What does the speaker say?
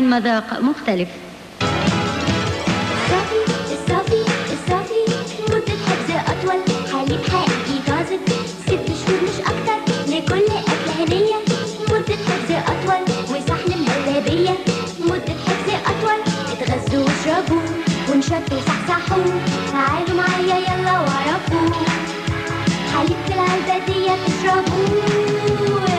من مذاق مختلف الصافي الصافي الصافي مدة حفظ أطول حليب حقيقي طازج ست شهور مش أكتر لكل أكلة هدية مدة حفظ أطول وصحن مهلبية مدة حفظ أطول اتغذوا واشربوا وانشطوا وصحصحوا تعالوا معايا يلا وعرفوا حليب في العلبة دي تشربوا